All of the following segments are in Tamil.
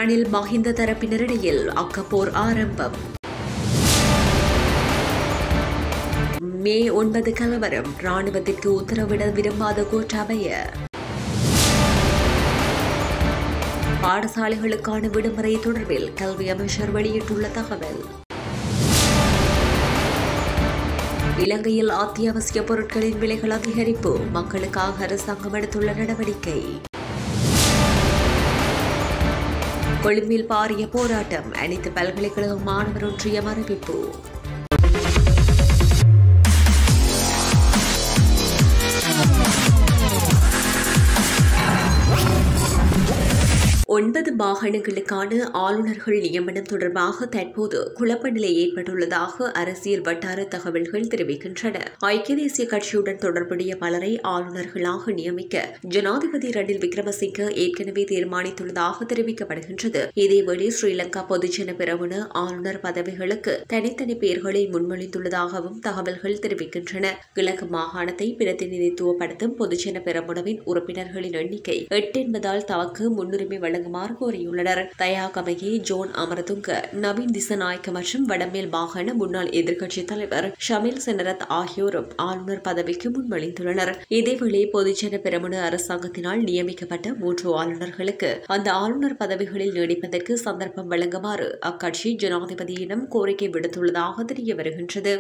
ரணில் மஹிந்த தரப்பினரிடையில் அக்கப்போர் ஆரம்பம் மே ஒன்பது கலவரம் ராணுவத்திற்கு உத்தரவிட விரும்பாத கோட்டாபய பாடசாலைகளுக்கான விடுமுறை தொடர்பில் கல்வி அமைச்சர் வெளியிட்டுள்ள தகவல் இலங்கையில் அத்தியாவசிய பொருட்களின் விலைகள் அதிகரிப்பு மக்களுக்காக அரசாங்கம் எடுத்துள்ள நடவடிக்கை கொழும்பில் பாரிய போராட்டம் அனைத்து பல்கலைக்கழக மாணவர் ஒன்றியம் அறிவிப்பு ஒன்பது மாகாணங்களுக்கான ஆளுநர்கள் நியமனம் தொடர்பாக தற்போது குழப்ப நிலை ஏற்பட்டுள்ளதாக அரசியல் வட்டார தகவல்கள் தெரிவிக்கின்றன ஐக்கிய தேசிய கட்சியுடன் தொடர்புடைய பலரை ஆளுநர்களாக நியமிக்க ஜனாதிபதி ரணில் விக்ரமசிங்க ஏற்கனவே தீர்மானித்துள்ளதாக தெரிவிக்கப்படுகின்றது இதேவேளை ஸ்ரீலங்கா பொதுஜன பிரிவின ஆளுநர் பதவிகளுக்கு தனித்தனி பெயர்களை முன்மொழிந்துள்ளதாகவும் தகவல்கள் தெரிவிக்கின்றன கிழக்கு மாகாணத்தை பிரதிநிதித்துவப்படுத்தும் பொதுஜன பெரமுனவின் உறுப்பினர்களின் எண்ணிக்கை எட்டு என்பதால் தமக்கு முன்னுரிமை வழங்குமாறு கோரியுள்ளனர் தயாகமையே ஜோன் அமரதுங்க நவீன் திசநாயக்க மற்றும் வடமேல் மாகாண முன்னாள் எதிர்க்கட்சித் தலைவர் ஷமில் செனரத் ஆகியோரும் ஆளுநர் பதவிக்கு முன்மொழிந்துள்ளனர் இதேவேளை பொதுஜன பெரமுன அரசாங்கத்தினால் நியமிக்கப்பட்ட மூன்று ஆளுநர்களுக்கு அந்த ஆளுநர் பதவிகளில் நீடிப்பதற்கு சந்தர்ப்பம் வழங்குமாறு அக்கட்சி ஜனாதிபதியிடம் கோரிக்கை விடுத்துள்ளதாக தெரிய வருகின்றது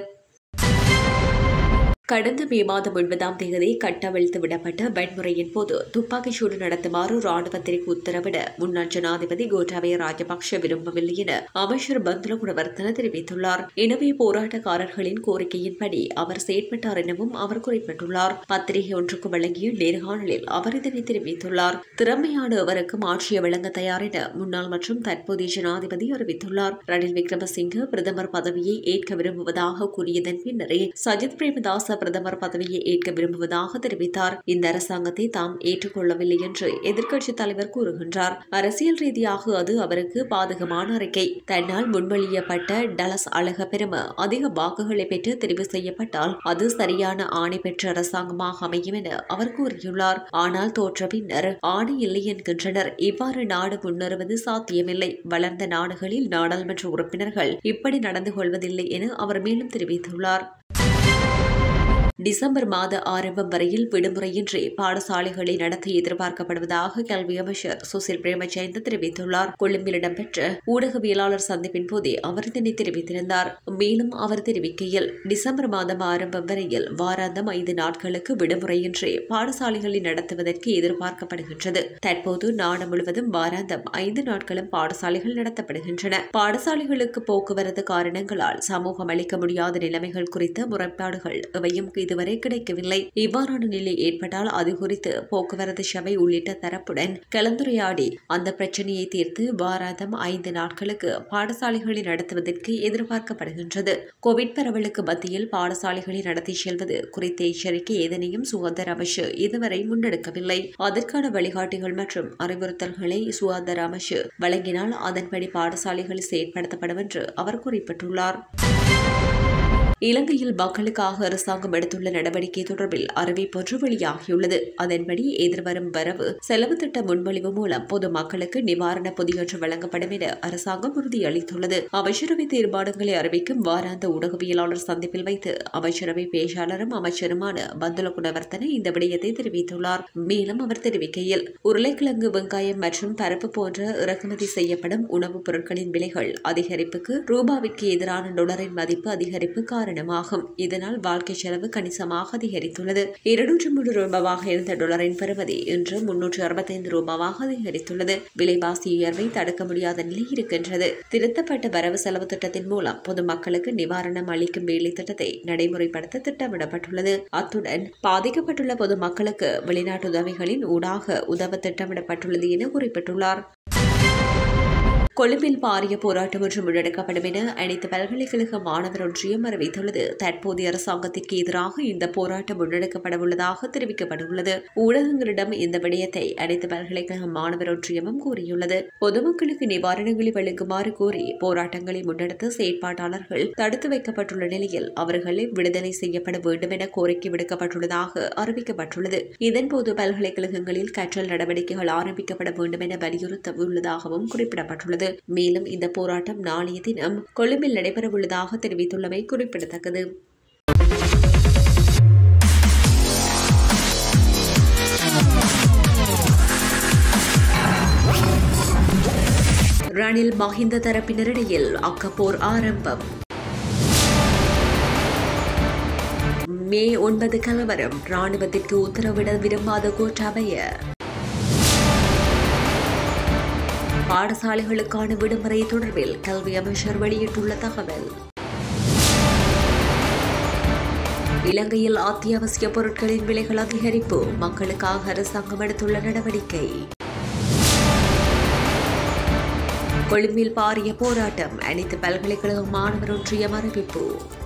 கடந்த மே மாதம் ஒன்பதாம் தேதி கட்டவிழ்த்து விடப்பட்ட வன்முறையின் போது துப்பாக்கிச்சூடு நடத்துமாறு ராணுவத்திற்கு உத்தரவிட முன்னாள் ஜனாதிபதி கோட்டாபய ராஜபக்ஷ விரும்பவில்லை என அமைச்சர் பந்துல குணவர்த்தன தெரிவித்துள்ளார் எனவே போராட்டக்காரர்களின் கோரிக்கையின்படி அவர் செயற்பட்டார் எனவும் அவர் குறிப்பிட்டுள்ளார் பத்திரிகை ஒன்றுக்கு வழங்கிய நேர்காணலில் அவர் இதனை தெரிவித்துள்ளார் திறமையான அவருக்கு மாற்றிய வழங்க தயார் என முன்னாள் மற்றும் தற்போதைய ஜனாதிபதி அறிவித்துள்ளார் ரணில் விக்ரமசிங்க பிரதமர் பதவியை ஏற்க விரும்புவதாக கூறியதன் பின்னரே சஜித் பிரேமதாச பிரதமர் பதவியை ஏற்க விரும்புவதாக தெரிவித்தார் இந்த அரசாங்கத்தை தாம் ஏற்றுக்கொள்ளவில்லை என்று எதிர்க்கட்சித் தலைவர் கூறுகின்றார் அரசியல் ரீதியாக அது அவருக்கு பாதகமான அறிக்கை தன்னால் முன்மொழியப்பட்ட டலஸ் அழக பெரும அதிக வாக்குகளை பெற்று தெரிவு செய்யப்பட்டால் அது சரியான ஆணை பெற்ற அரசாங்கமாக அமையும் என அவர் கூறியுள்ளார் ஆனால் தோற்ற பின்னர் ஆணை இல்லை என்கின்றனர் இவ்வாறு நாடு முன்னேறுவது சாத்தியமில்லை வளர்ந்த நாடுகளில் நாடாளுமன்ற உறுப்பினர்கள் இப்படி நடந்து கொள்வதில்லை என அவர் மேலும் தெரிவித்துள்ளார் டிசம்பர் மாத ஆரம்பம் வரையில் விடுமுறையின்றி பாடசாலைகளை நடத்த எதிர்பார்க்கப்படுவதாக கல்வி அமைச்சர் சுசில் பிரேமஜயந்த தெரிவித்துள்ளார் கொழும்பில் இடம்பெற்ற ஊடகவியலாளர் சந்திப்பின் போதே அவர் இதனை தெரிவித்திருந்தார் மேலும் அவர் தெரிவிக்கையில் டிசம்பர் மாதம் ஆரம்பம் வரையில் வாராந்தம் ஐந்து நாட்களுக்கு விடுமுறையின்றி பாடசாலைகளை நடத்துவதற்கு எதிர்பார்க்கப்படுகின்றது தற்போது நாடு முழுவதும் வாராந்தம் ஐந்து நாட்களும் பாடசாலைகள் நடத்தப்படுகின்றன பாடசாலைகளுக்கு போக்குவரத்து காரணங்களால் சமூகம் அளிக்க முடியாத நிலைமைகள் குறித்த முறைப்பாடுகள் எவையும் இதுவரை கிடைக்கவில்லை இவ்வாறான நிலை ஏற்பட்டால் அது குறித்து போக்குவரத்து சபை உள்ளிட்ட தரப்புடன் கலந்துரையாடி அந்த பிரச்சனையை தீர்த்து வாராந்தம் ஐந்து நாட்களுக்கு பாடசாலைகளை நடத்துவதற்கு எதிர்பார்க்கப்படுகின்றது கோவிட் பரவலுக்கு மத்தியில் பாடசாலைகளை நடத்தி செல்வது குறித்த எச்சரிக்கை எதனையும் சுகாதார அமைச்சு இதுவரை முன்னெடுக்கவில்லை அதற்கான வழிகாட்டிகள் மற்றும் அறிவுறுத்தல்களை சுகாதார அமைச்சு வழங்கினால் அதன்படி பாடசாலைகள் செயற்படுத்தப்படும் என்று அவர் குறிப்பிட்டுள்ளார் இலங்கையில் மக்களுக்காக அரசாங்கம் எடுத்துள்ள நடவடிக்கை தொடர்பில் அறிவிப்பொன்று வெளியாகியுள்ளது அதன்படி எதிர்வரும் வரவு செலவு திட்ட முன்மொழிவு மூலம் பொது மக்களுக்கு நிவாரண பொதியொன்று வழங்கப்படும் என அரசாங்கம் உறுதியளித்துள்ளது அமைச்சரவை தீர்மானங்களை அறிவிக்கும் வாராந்த ஊடகவியலாளர் சந்திப்பில் வைத்து அமைச்சரவை பேச்சாளரும் அமைச்சருமான பந்துல குணவர்த்தன இந்த விடயத்தை தெரிவித்துள்ளார் மேலும் அவர் தெரிவிக்கையில் உருளைக்கிழங்கு வெங்காயம் மற்றும் பருப்பு போன்ற இறக்குமதி செய்யப்படும் உணவுப் பொருட்களின் விலைகள் அதிகரிப்புக்கு ரூபாவிற்கு எதிரான டொலரின் மதிப்பு அதிகரிப்பு காரணம் காரணமாகும் இதனால் வாழ்க்கை செலவு கணிசமாக அதிகரித்துள்ளது இருநூற்று மூன்று ரூபாவாக இருந்த டாலரின் பெறுமதி இன்று முன்னூற்று அறுபத்தைந்து ரூபாவாக அதிகரித்துள்ளது விலைவாசி உயர்வை தடுக்க முடியாத நிலை இருக்கின்றது திருத்தப்பட்ட வரவு செலவு திட்டத்தின் மூலம் பொதுமக்களுக்கு நிவாரணம் அளிக்கும் வேலை திட்டத்தை நடைமுறைப்படுத்த திட்டமிடப்பட்டுள்ளது அத்துடன் பாதிக்கப்பட்டுள்ள பொதுமக்களுக்கு வெளிநாட்டு உதவிகளின் ஊடாக உதவ திட்டமிடப்பட்டுள்ளது என குறிப்பிட்டுள்ளார் கொழும்பில் பாரிய போராட்டம் ஒன்று முன்னெடுக்கப்படும் என அனைத்து பல்கலைக்கழக மாணவர் ஒன்றியம் அறிவித்துள்ளது தற்போதைய அரசாங்கத்திற்கு எதிராக இந்த போராட்டம் முன்னெடுக்கப்பட உள்ளதாக தெரிவிக்கப்பட்டுள்ளது ஊடகங்களிடம் இந்த விடயத்தை அனைத்து பல்கலைக்கழக மாணவர் ஒன்றியமும் கூறியுள்ளது பொதுமக்களுக்கு நிவாரணங்களை வழங்குமாறு கோரி போராட்டங்களை முன்னெடுத்த செயற்பாட்டாளர்கள் தடுத்து வைக்கப்பட்டுள்ள நிலையில் அவர்களை விடுதலை செய்யப்பட வேண்டும் என கோரிக்கை விடுக்கப்பட்டுள்ளதாக அறிவிக்கப்பட்டுள்ளது இதன்போது பல்கலைக்கழகங்களில் கற்றல் நடவடிக்கைகள் ஆரம்பிக்கப்பட வேண்டும் என வலியுறுத்த உள்ளதாகவும் குறிப்பிடப்பட்டுள்ளது மேலும் இந்த போராட்டம் நாளைய தினம் கொழும்பில் நடைபெறவுள்ளதாக தெரிவித்துள்ளமை குறிப்பிடத்தக்கது ரணில் மஹிந்த தரப்பினரிடையில் அக்கப்போர் ஆரம்பம் மே ஒன்பது கலவரம் ராணுவத்திற்கு உத்தரவிட விரும்பாத கோட்டாபய பாடசாலைகளுக்கான விடுமுறை தொடர்பில் கல்வி அமைச்சர் வெளியிட்டுள்ள தகவல் இலங்கையில் அத்தியாவசிய பொருட்களின் விலைகள் அதிகரிப்பு மக்களுக்காக அரசாங்கம் எடுத்துள்ள நடவடிக்கை கொழும்பில் பாரிய போராட்டம் அனைத்து பல்கலைக்கழக மாணவர் ஒன்றியம் அறிவிப்பு